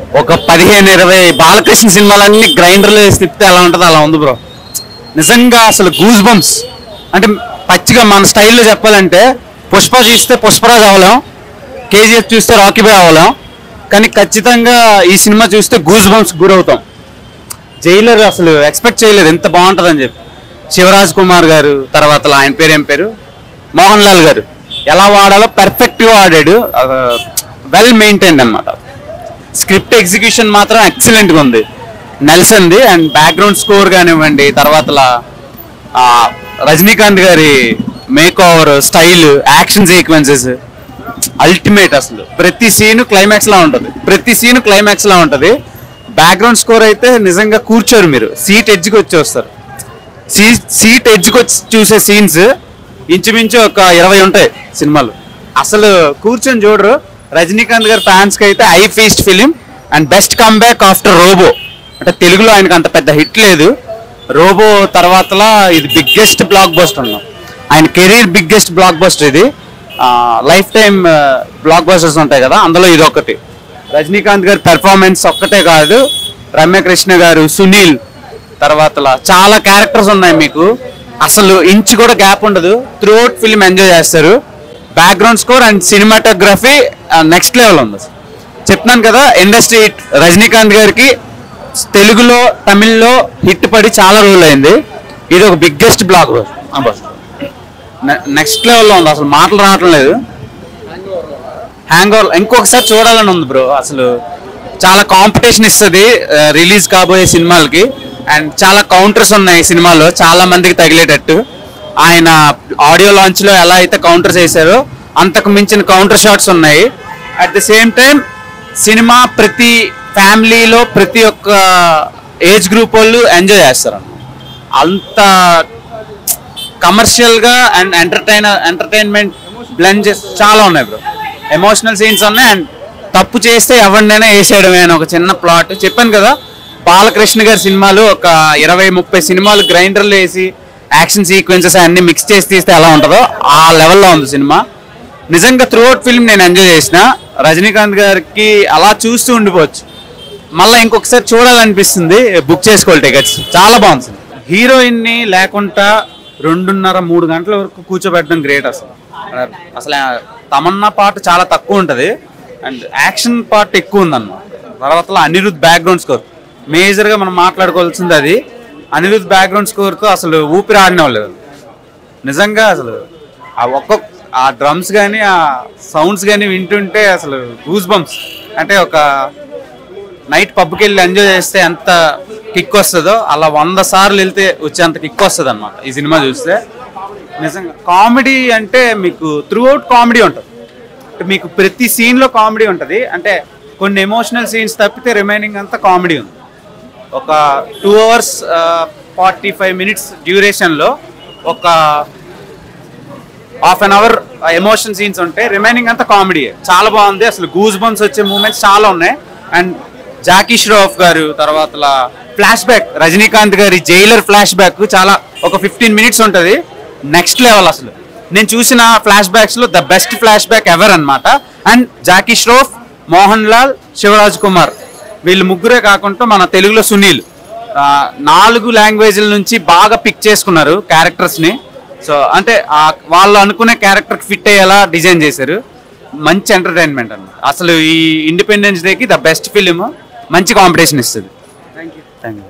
ఒక పదిహేను ఇరవై బాలకృష్ణ సినిమాలన్నీ గ్రైండర్లో వేసి తిప్పితే ఎలా ఉంటుందో అలా ఉంది బ్రో నిజంగా అసలు గూస్ బంప్స్ అంటే పచ్చిగా మన స్టైల్లో చెప్పాలంటే పుష్ప చూస్తే పుష్పరాజ్ అవ్వలేం కేజీఎఫ్ చూస్తే రాకీ బాయ్ అవ్వలేం కానీ ఖచ్చితంగా ఈ సినిమా చూస్తే గూస్ బంప్స్ గురవుతాం జైలర్ అసలు ఎక్స్పెక్ట్ చేయలేదు ఎంత బాగుంటుందని చెప్పి శివరాజ్ కుమార్ గారు తర్వాత ఆయన పేరు ఏం పేరు మోహన్ లాల్ గారు ఎలా వాడాలో పర్ఫెక్ట్గా వాడాడు వెల్ మెయింటైన్డ్ అన్నమాట స్క్రిప్ట్ ఎగ్జిక్యూషన్ మాత్రం ఎక్సలెంట్గా ఉంది నెల్సన్ది అండ్ బ్యాక్గ్రౌండ్ స్కోర్ కానివ్వండి తర్వాత రజనీకాంత్ గారి make over style action sequences ultimate అసలు ప్రతి సీన్ క్లైమాక్స్ లా ఉంటుంది ప్రతి సీన్ క్లైమాక్స్ లా ఉంటుంది బ్యాక్గ్రౌండ్ స్కోర్ అయితే నిజంగా కూర్చోరు మీరు సీట్ ఎడ్జ్కి వచ్చి వస్తారు సీ- సీట్ ఎడ్జ్కి వచ్చి చూసే సీన్స్ ఇంచుమించు ఒక ఇరవై ఉంటాయి సినిమాలు అసలు కూర్చొని చూడరు రజనీకాంత్ గారి ఫ్యాన్స్ కి అయితే eye feast film and best comeback after Robo అంటే తెలుగులో ఆయనకు అంత పెద్ద హిట్ లేదు రోబో తర్వాతలా ఇది బిగ్గెస్ట్ బ్లాక్ బస్టర్ ఉన్నాం ఆయన కెరీర్ బిగ్గెస్ట్ బ్లాక్ బస్టర్ ఇది లైఫ్ టైం బ్లాక్ బస్టర్స్ ఉంటాయి కదా అందులో ఇది ఒకటి రజనీకాంత్ గారి పెర్ఫార్మెన్స్ ఒక్కటే కాదు రమ్యకృష్ణ గారు సునీల్ తర్వాతలా చాలా క్యారెక్టర్స్ ఉన్నాయి మీకు అసలు ఇంచ్ కూడా గ్యాప్ ఉండదు త్రూ అవుట్ ఫిల్మ్ ఎంజాయ్ చేస్తారు background score and cinematography next level ఉంది చెప్తున్నాను కదా ఇండస్ట్రీ రజనీకాంత్ గారికి తెలుగులో తమిళ్లో హిట్ పడి చాలా రోజులు అయింది ఇది ఒక బిగ్గెస్ట్ బ్లాక్ నెక్స్ట్ లెవెల్లో ఉంది అసలు మాటలు రావటం లేదు హ్యాంగ్ ఓవర్ ఇంకొకసారి చూడాలని ఉంది బ్రో అసలు చాలా కాంపిటీషన్ ఇస్తుంది రిలీజ్ కాబోయే సినిమాలకి అండ్ చాలా కౌంటర్స్ ఉన్నాయి సినిమాలో చాలా మందికి తగిలేటట్టు ఆయన ఆడియో లాంచ్ లో ఎలా అయితే కౌంటర్స్ వేశారో అంతకు మించిన కౌంటర్ షాట్స్ ఉన్నాయి at the same time cinema ప్రతి ఫ్యామిలీలో ప్రతి ఒక్క ఏజ్ గ్రూప్ వాళ్ళు ఎంజాయ్ చేస్తారు అంత కమర్షియల్ గా అండ్ ఎంటర్టైనర్ ఎంటర్టైన్మెంట్ బ్లెండ్ చేసి చాలా ఉన్నాయి బ్రో ఎమోషనల్ సీన్స్ ఉన్నాయి అండ్ తప్పు చేస్తే ఎవరినైనా వేసేయడమే అని ఒక చిన్న ప్లాట్ చెప్పాను కదా బాలకృష్ణ గారి సినిమాలు ఒక ఇరవై ముప్పై సినిమాలు గ్రైండర్లు వేసి యాక్షన్ సీక్వెన్సెస్ అన్ని మిక్స్ చేసి తీస్తే ఎలా ఉంటుందో ఆ లెవెల్లో ఉంది సినిమా నిజంగా త్రూ అవుట్ ఫిల్మ్ నేను ఎంజాయ్ చేసిన రజనీకాంత్ గారికి అలా చూస్తూ ఉండిపోవచ్చు మళ్ళీ ఇంకొకసారి చూడాలనిపిస్తుంది బుక్ చేసుకోవాలి టికెట్స్ చాలా బాగుంది హీరోయిన్ ని లేకుండా రెండున్నర మూడు గంటల వరకు కూర్చోబెట్టడం గ్రేట్ అసలు అసలు ఆ తమన్నా పార్ట్ చాలా తక్కువ ఉంటది అండ్ యాక్షన్ పార్ట్ ఎక్కువ ఉందన్నమాట తర్వాత అనిరుద్ బ్యాక్గ్రౌండ్ స్కోర్ మేజర్ గా మనం మాట్లాడుకోవాల్సింది అది అనిరుద్ బ్యాక్గ్రౌండ్ స్కోర్ తో అసలు ఊపిరి ఆడినవ్వలేదు నిజంగా అసలు ఆ ఒక్క ఆ డ్రమ్స్ కానీ ఆ సౌండ్స్ కానీ వింటుంటే అసలు గూస్ బంప్స్ అంటే ఒక నైట్ పబ్కి వెళ్ళి ఎంజాయ్ చేస్తే ఎంత కిక్ వస్తుందో అలా వంద సార్లు వెళ్తే వచ్చేంత కిక్ వస్తుంది అనమాట ఈ సినిమా చూస్తే నిజంగా కామెడీ అంటే మీకు త్రూ అవుట్ కామెడీ ఉంటుంది అంటే మీకు ప్రతి సీన్లో కామెడీ ఉంటుంది అంటే కొన్ని ఎమోషనల్ సీన్స్ తప్పితే రిమైనింగ్ అంతా కామెడీ ఉంది ఒక two hours forty five minutes డ్యూరేషన్లో ఒక half an hour emotion scenes ఉంటాయి రిమైనింగ్ అంతా కామెడీ చాలా బాగుంది అసలు గూస్ బంప్స్ వచ్చే మూమెంట్స్ చాలా ఉన్నాయి అండ్ జాకీ ష్రాఫ్ గారు తర్వాత ఫ్లాష్ బ్యాక్ రజనీకాంత్ గారి జైలర్ ఫ్లాష్ బ్యాక్ చాలా ఒక ఫిఫ్టీన్ మినిట్స్ ఉంటుంది నెక్స్ట్ లెవెల్ అసలు నేను చూసిన ఫ్లాష్ బ్యాక్స్ లో the best flashback ever అన్నమాట అండ్ జాకీ ష్రాఫ్ మోహన్ లాల్ శివరాజ్ కుమార్ వీళ్ళు ముగ్గురే కాకుండా మన తెలుగులో సునీల్ ఆ, నాలుగు లాంగ్వేజ్ల నుంచి బాగా పిక్ చేసుకున్నారు క్యారెక్టర్స్ ని సో అంటే ఆ వాళ్ళు అనుకునే క్యారెక్టర్ ఫిట్ అయ్యేలా డిజైన్ చేశారు మంచి ఎంటర్టైన్మెంట్ అన్నమాట అసలు ఈ ఇండిపెండెన్స్ డేకి ద బెస్ట్ ఫిలిం మంచి కాంపిటీషన్ ఇస్తుంది థ్యాంక్ యూ